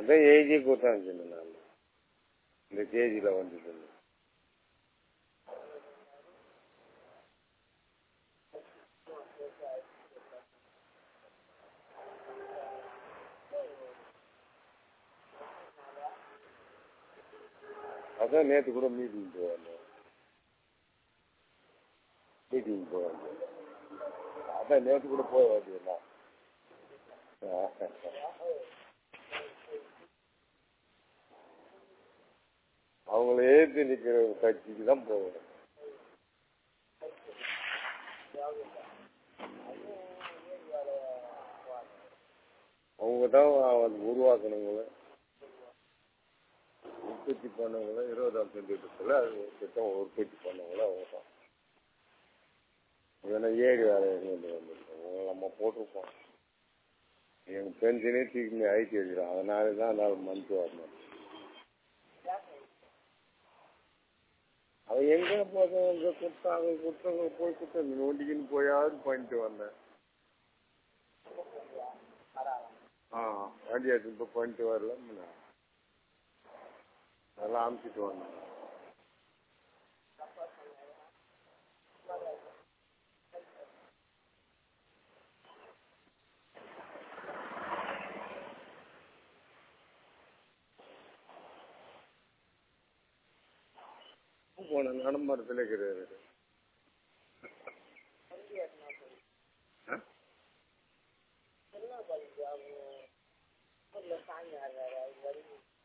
அதான் எழுதி கொடுத்தாங்க நான் இந்த தேதியில் வந்தது அதான் நேற்று கூட மீட்டிங் போவாங்க மீட்டிங் போவாங்க அதான் நேற்று கூட போய் வரலாம் அவங்கள ஏற்றி நிற்கிற கட்சிக்கு தான் போகணும் அவங்க தான் அது உருவாக்கணுங்கள உற்பத்தி பண்ணவங்கள இருபதாம் திட்டத்தில் அது திட்டம் உற்பத்தி பண்ணவங்கள அவங்க தான் ஏன்னா ஏரி வேலை கொண்டு வந்திருக்கோம் நம்ம போட்டிருப்போம் எங்கள் பென்ஷனே தூக்கி ஐடி அடிக்கிறோம் அதனால தான் நாலு மந்த் வரணும் அவன் எங்கே போதும் இங்கே கொடுத்தாங்க கொடுத்தவங்க போய் கொடுத்த நோண்டிக்கின்னு போயாவது பண்ணிட்டு வந்தேன் ஆ வண்டி எடுத்து போய் பண்ணிட்டு வரல அதெல்லாம் அமுச்சிட்டு வந்தேன் போன நடமரத்தில் இருக்கிறாரு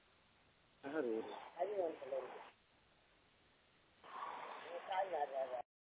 யாரு